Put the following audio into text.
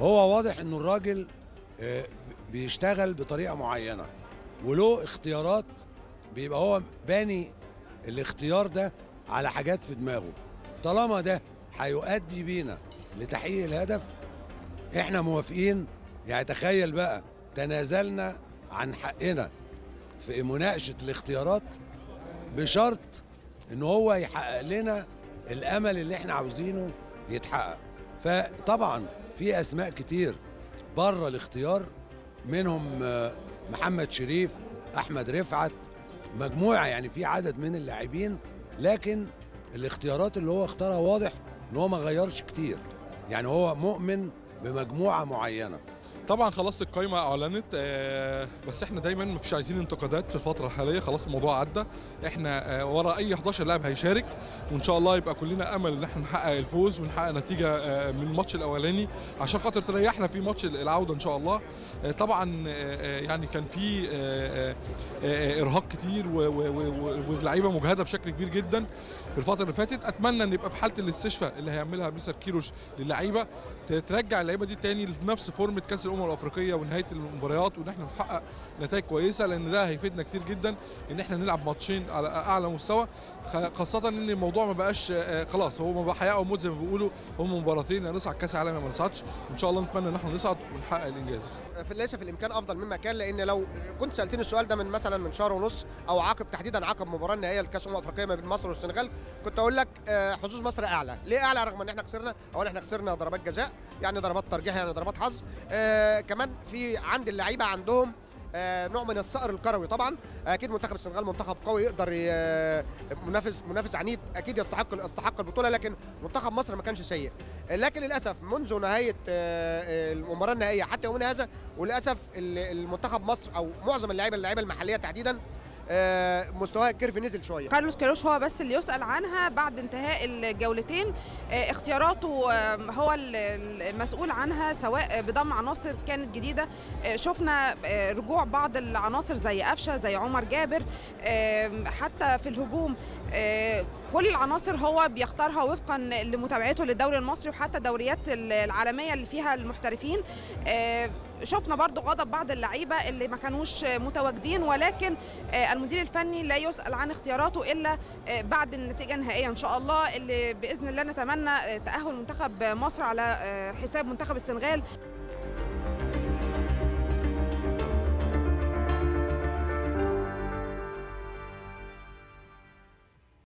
هو واضح انه الراجل آه، بيشتغل بطريقه معينه وله اختيارات بيبقى هو باني الاختيار ده على حاجات في دماغه طالما ده هيؤدي بينا لتحقيق الهدف احنا موافقين يعني تخيل بقى تنازلنا عن حقنا في مناقشه الاختيارات بشرط ان هو يحقق لنا الامل اللي احنا عاوزينه يتحقق فطبعا في اسماء كتير بره الاختيار منهم آه، محمد شريف احمد رفعت مجموعه يعني في عدد من اللاعبين لكن الاختيارات اللي هو اختارها واضح ان هو ما غيرش كتير يعني هو مؤمن بمجموعه معينه طبعا خلاص القايمه اعلنت آه، بس احنا دايما مش عايزين انتقادات في الفتره الحاليه خلاص الموضوع عدى احنا آه، ورا اي 11 لاعب هيشارك وان شاء الله يبقى كلنا امل ان احنا نحقق الفوز ونحقق نتيجه آه، من الماتش الاولاني عشان خاطر تريحنا في ماتش العوده ان شاء الله آه، طبعا آه، آه، يعني كان في آه، آه، آه، ارهاق كتير و- و- و- واللعيبه مجهده بشكل كبير جدا في الفتره اللي فاتت اتمنى ان يبقى في حاله الاستشفاء اللي هيعملها مستر كيروش للعيبه ت- ترجع اللعيبه دي تاني لنفس فورمه كاس الامم الافريقيه ونهايه المباريات وان احنا نحقق نتائج كويسه لان ده هيفيدنا كتير جدا ان احنا نلعب ماتشين على اعلى مستوى خ- خاصه ان الموضوع ما بقاش آه، خلاص هو ما بقى حياه او موت زي ما بيقولوا هم مباراتين يا نصعد كاس العالم يا ما نصعدش وان شاء الله نتمنى ان احنا نصعد ونحقق الانجاز في ليس في الامكان افضل مما كان لان لو كنت سالتني السؤال ده من مثلا من شهر ونص او عقب تحديدا عقب مباراه النهائيه لكاس الامم الافريقيه ما بين مصر والسنغال كنت اقول لك آه، حظوظ مصر اعلى ليه اعلى رغم ان احنا خسرنا اولا احنا خسرنا ضربات جزاء يعني ضربات ترجيح يعني ضربات حظ آه، كمان في عند اللعيبه عندهم آه، نوع من الصقر الكروي طبعا اكيد منتخب السنغال منتخب قوي يقدر ي- منافس منافس عنيد اكيد يستحق يستحق البطوله لكن منتخب مصر ما كانش سيء لكن للاسف منذ نهايه آه، المباراه النهائيه حتى يومنا هذا وللاسف ال- المنتخب مصر او معظم اللعيبه اللعيبه المحليه تحديدا آه، مستواها الكيرف نزل شويه كارلوس كيروش هو بس اللي يسأل عنها بعد انتهاء الجولتين آه، اختياراته آه، هو ال- المسؤول عنها سواء بضم عناصر كانت جديدة آه، شفنا آه، رجوع بعض العناصر زي قفشة زي عمر جابر آه، حتى في الهجوم آه، كل العناصر هو بيختارها وفقا لمتابعته للدوري المصري وحتى الدوريات العالمية اللي فيها المحترفين آه، شفنا برضو غضب بعض اللعيبة اللي ما كانوش متواجدين ولكن آه، المدير الفني لا يسأل عن اختياراته إلا آه، بعد النتيجة النهائية إن شاء الله اللي بإذن الله نتمنى آه، تأهل منتخب مصر على آه، حساب منتخب السنغال